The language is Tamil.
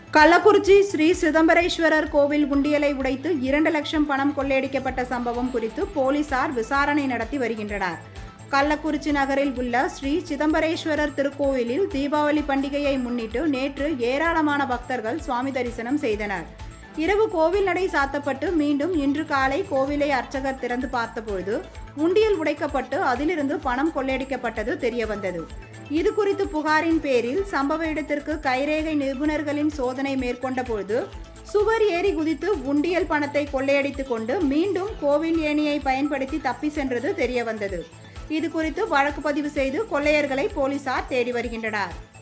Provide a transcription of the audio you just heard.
கள்ளக்குறிச்சி ஸ்ரீ சிதம்பரேஸ்வரர் கோவில் உண்டியலை உடைத்து இரண்டு லட்சம் பணம் கொள்ளையடிக்கப்பட்ட சம்பவம் குறித்து போலீசார் விசாரணை நடத்தி வருகின்றனர் கள்ளக்குறிச்சி நகரில் உள்ள ஸ்ரீ சிதம்பரேஸ்வரர் திருக்கோவிலில் தீபாவளி பண்டிகையை முன்னிட்டு நேற்று ஏராளமான பக்தர்கள் சுவாமி தரிசனம் செய்தனர் இரவு கோவில் நடை சாத்தப்பட்டு மீண்டும் இன்று காலை கோவிலை அர்ச்சகர் திறந்து பார்த்தபொழுது உண்டியல் உடைக்கப்பட்டு அதிலிருந்து பணம் கொள்ளையடிக்கப்பட்டது தெரியவந்தது இது குறித்து புகாரின் பேரில் சம்பவ இடத்திற்கு கைரேகை நிபுணர்களின் சோதனை மேற்கொண்ட பொழுது சுவர் ஏறி குதித்து உண்டியல் பணத்தை கொள்ளையடித்துக் கொண்டு மீண்டும் கோவில் ஏணியை பயன்படுத்தி தப்பி சென்றது தெரியவந்தது இது குறித்து வழக்கு பதிவு செய்து கொள்ளையர்களை போலீசார் தேடி வருகின்றனர்